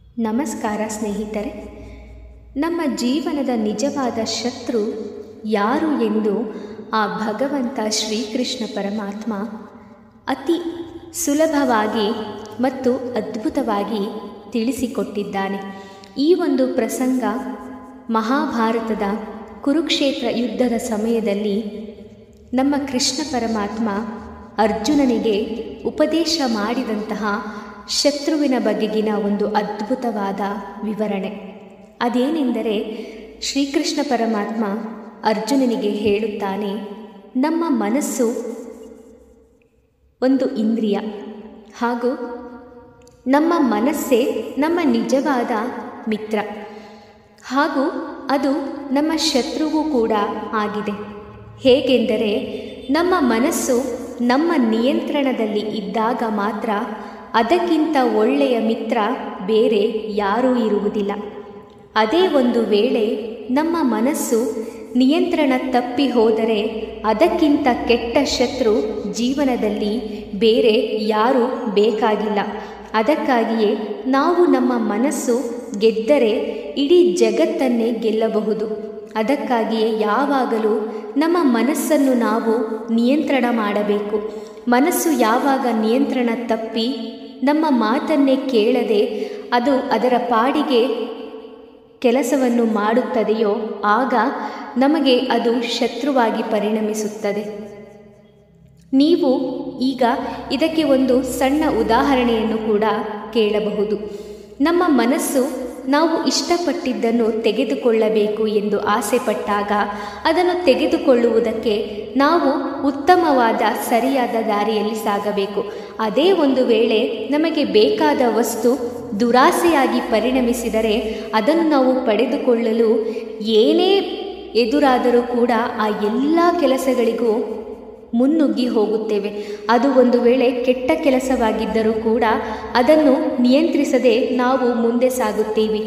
ನಮಸ್ಕಾರ ಸ್ನೇಹಿತರೆ ನಮ್ಮ ಜೀವನದ ನಿಜವಾದ ಶತ್ರು ಯಾರು ಎಂದು ಆ ಭಗವಂತ ಶ್ರೀಕೃಷ್ಣ ಪರಮಾತ್ಮ ಅತಿ ಸುಲಭವಾಗಿ ಮತ್ತು ಅದ್ಭುತವಾಗಿ ತಿಳಿಸಿಕೊಟ್ಟಿದ್ದಾನೆ ಈ ಒಂದು ಪ್ರಸಂಗ ಮಹಾಭಾರತದ ಕುರುಕ್ಷೇತ್ರ ಯುದ್ಧದ ಸಮಯದಲ್ಲಿ ನಮ್ಮ ಕೃಷ್ಣ ಪರಮಾತ್ಮ ಅರ್ಜುನನಿಗೆ ಉಪದೇಶ ಮಾಡಿದಂತಹ ಶತ್ರುವಿನ ಬಗೆಗಿನ ಒಂದು ಅದ್ಭುತವಾದ ವಿವರಣೆ ಅದೇನೆಂದರೆ ಶ್ರೀಕೃಷ್ಣ ಪರಮಾತ್ಮ ಅರ್ಜುನನಿಗೆ ಹೇಳುತ್ತಾನೆ ನಮ್ಮ ಮನಸ್ಸು ಒಂದು ಇಂದ್ರಿಯ ಹಾಗೂ ನಮ್ಮ ಮನಸ್ಸೇ ನಮ್ಮ ನಿಜವಾದ ಮಿತ್ರ ಹಾಗೂ ಅದು ನಮ್ಮ ಶತ್ರುವು ಕೂಡ ಆಗಿದೆ ಹೇಗೆಂದರೆ ನಮ್ಮ ಮನಸ್ಸು ನಮ್ಮ ನಿಯಂತ್ರಣದಲ್ಲಿ ಇದ್ದಾಗ ಮಾತ್ರ ಅದಕ್ಕಿಂತ ಒಳ್ಳೆಯ ಮಿತ್ರ ಬೇರೆ ಯಾರೂ ಇರುವುದಿಲ್ಲ ಅದೇ ಒಂದು ವೇಳೆ ನಮ್ಮ ಮನಸ್ಸು ನಿಯಂತ್ರಣ ತಪ್ಪಿ ಹೋದರೆ ಅದಕ್ಕಿಂತ ಕೆಟ್ಟ ಶತ್ರು ಜೀವನದಲ್ಲಿ ಬೇರೆ ಯಾರೂ ಬೇಕಾಗಿಲ್ಲ ಅದಕ್ಕಾಗಿಯೇ ನಾವು ನಮ್ಮ ಮನಸ್ಸು ಗೆದ್ದರೆ ಇಡೀ ಜಗತ್ತನ್ನೇ ಗೆಲ್ಲಬಹುದು ಅದಕ್ಕಾಗಿಯೇ ಯಾವಾಗಲೂ ನಮ್ಮ ಮನಸ್ಸನ್ನು ನಾವು ನಿಯಂತ್ರಣ ಮಾಡಬೇಕು ಮನಸ್ಸು ಯಾವಾಗ ನಿಯಂತ್ರಣ ತಪ್ಪಿ ನಮ್ಮ ಮಾತನ್ನೇ ಕೇಳದೆ ಅದು ಅದರ ಪಾಡಿಗೆ ಕೆಲಸವನ್ನು ಮಾಡುತ್ತದೆಯೋ ಆಗ ನಮಗೆ ಅದು ಶತ್ರುವಾಗಿ ಪರಿಣಮಿಸುತ್ತದೆ ನೀವು ಈಗ ಇದಕ್ಕೆ ಒಂದು ಸಣ್ಣ ಉದಾಹರಣೆಯನ್ನು ಕೂಡ ಕೇಳಬಹುದು ನಮ್ಮ ಮನಸ್ಸು ನಾವು ಇಷ್ಟಪಟ್ಟಿದ್ದನ್ನು ತೆಗೆದುಕೊಳ್ಳಬೇಕು ಎಂದು ಆಸೆಪಟ್ಟಾಗ ಅದನ್ನು ತೆಗೆದುಕೊಳ್ಳುವುದಕ್ಕೆ ನಾವು ಉತ್ತಮವಾದ ಸರಿಯಾದ ದಾರಿಯಲ್ಲಿ ಸಾಗಬೇಕು ಅದೇ ಒಂದು ವೇಳೆ ನಮಗೆ ಬೇಕಾದ ವಸ್ತು ದುರಾಸೆಯಾಗಿ ಪರಿಣಮಿಸಿದರೆ ಅದನ್ನು ನಾವು ಪಡೆದುಕೊಳ್ಳಲು ಏನೇ ಎದುರಾದರೂ ಕೂಡ ಆ ಎಲ್ಲ ಕೆಲಸಗಳಿಗೂ ಮುನ್ನುಗ್ಗಿ ಹೋಗುತ್ತೇವೆ ಅದು ಒಂದು ವೇಳೆ ಕೆಟ್ಟ ಕೆಲಸವಾಗಿದ್ದರೂ ಕೂಡ ಅದನ್ನು ನಿಯಂತ್ರಿಸದೆ ನಾವು ಮುಂದೆ ಸಾಗುತ್ತೀವಿ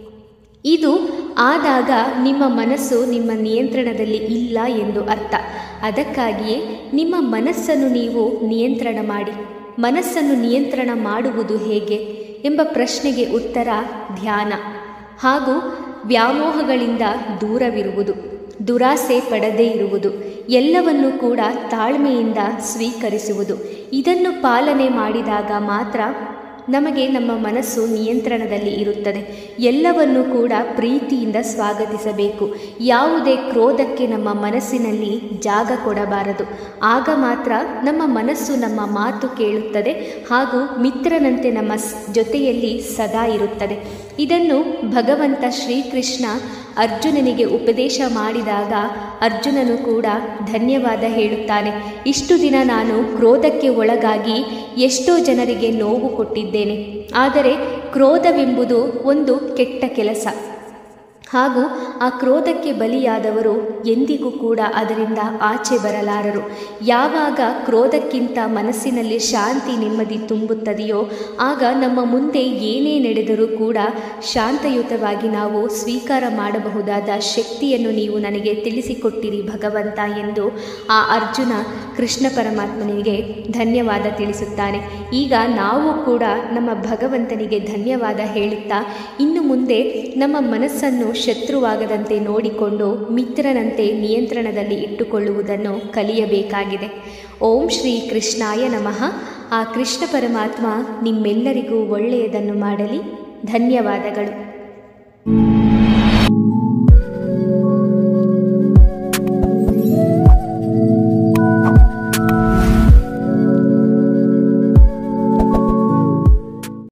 ಇದು ಆದಾಗ ನಿಮ್ಮ ಮನಸ್ಸು ನಿಮ್ಮ ನಿಯಂತ್ರಣದಲ್ಲಿ ಇಲ್ಲ ಎಂದು ಅರ್ಥ ಅದಕ್ಕಾಗಿಯೇ ನಿಮ್ಮ ಮನಸ್ಸನ್ನು ನೀವು ನಿಯಂತ್ರಣ ಮಾಡಿ ಮನಸ್ಸನ್ನು ನಿಯಂತ್ರಣ ಮಾಡುವುದು ಹೇಗೆ ಎಂಬ ಪ್ರಶ್ನೆಗೆ ಉತ್ತರ ಧ್ಯಾನ ಹಾಗೂ ವ್ಯಾಮೋಹಗಳಿಂದ ದೂರವಿರುವುದು ದುರಾಸೆ ಪಡದೇ ಇರುವುದು ಎಲ್ಲವನ್ನೂ ಕೂಡ ತಾಳ್ಮೆಯಿಂದ ಸ್ವೀಕರಿಸುವುದು ಇದನ್ನು ಪಾಲನೆ ಮಾಡಿದಾಗ ಮಾತ್ರ ನಮಗೆ ನಮ್ಮ ಮನಸ್ಸು ನಿಯಂತ್ರಣದಲ್ಲಿ ಇರುತ್ತದೆ ಎಲ್ಲವನ್ನೂ ಕೂಡ ಪ್ರೀತಿಯಿಂದ ಸ್ವಾಗತಿಸಬೇಕು ಯಾವುದೇ ಕ್ರೋಧಕ್ಕೆ ನಮ್ಮ ಮನಸ್ಸಿನಲ್ಲಿ ಜಾಗ ಕೊಡಬಾರದು ಆಗ ಮಾತ್ರ ನಮ್ಮ ಮನಸ್ಸು ನಮ್ಮ ಮಾತು ಕೇಳುತ್ತದೆ ಹಾಗೂ ಮಿತ್ರನಂತೆ ನಮ್ಮ ಜೊತೆಯಲ್ಲಿ ಸದಾ ಇರುತ್ತದೆ ಇದನ್ನು ಭಗವಂತ ಶ್ರೀಕೃಷ್ಣ ಅರ್ಜುನನಿಗೆ ಉಪದೇಶ ಮಾಡಿದಾಗ ಅರ್ಜುನನು ಕೂಡ ಧನ್ಯವಾದ ಹೇಳುತ್ತಾನೆ ಇಷ್ಟು ದಿನ ನಾನು ಕ್ರೋಧಕ್ಕೆ ಒಳಗಾಗಿ ಎಷ್ಟೋ ಜನರಿಗೆ ನೋವು ಕೊಟ್ಟಿದ್ದೇನೆ ಆದರೆ ಕ್ರೋಧವೆಂಬುದು ಒಂದು ಕೆಟ್ಟ ಕೆಲಸ ಹಾಗೂ ಆ ಕ್ರೋಧಕ್ಕೆ ಬಲಿಯಾದವರು ಎಂದಿಗೂ ಕೂಡ ಅದರಿಂದ ಆಚೆ ಬರಲಾರರು ಯಾವಾಗ ಕ್ರೋಧಕ್ಕಿಂತ ಮನಸ್ಸಿನಲ್ಲಿ ಶಾಂತಿ ನೆಮ್ಮದಿ ತುಂಬುತ್ತದೆಯೋ ಆಗ ನಮ್ಮ ಮುಂದೆ ಏನೇ ನಡೆದರೂ ಕೂಡ ಶಾಂತಯುತವಾಗಿ ನಾವು ಸ್ವೀಕಾರ ಮಾಡಬಹುದಾದ ಶಕ್ತಿಯನ್ನು ನೀವು ನನಗೆ ತಿಳಿಸಿಕೊಟ್ಟಿರಿ ಭಗವಂತ ಎಂದು ಆ ಅರ್ಜುನ ಕೃಷ್ಣ ಪರಮಾತ್ಮನಿಗೆ ಧನ್ಯವಾದ ತಿಳಿಸುತ್ತಾನೆ ಈಗ ನಾವು ಕೂಡ ನಮ್ಮ ಭಗವಂತನಿಗೆ ಧನ್ಯವಾದ ಹೇಳುತ್ತಾ ಇನ್ನು ಮುಂದೆ ನಮ್ಮ ಮನಸ್ಸನ್ನು ಶತ್ರುವಾಗದಂತೆ ನೋಡಿಕೊಂಡು ಮಿತ್ರನಂತೆ ನಿಯಂತ್ರಣದಲ್ಲಿ ಇಟ್ಟುಕೊಳ್ಳುವುದನ್ನು ಕಲಿಯಬೇಕಾಗಿದೆ ಓಂ ಶ್ರೀ ಕೃಷ್ಣಾಯ ನಮಃ ಆ ಕೃಷ್ಣ ಪರಮಾತ್ಮ ನಿಮ್ಮೆಲ್ಲರಿಗೂ ಒಳ್ಳೆಯದನ್ನು ಮಾಡಲಿ ಧನ್ಯವಾದಗಳು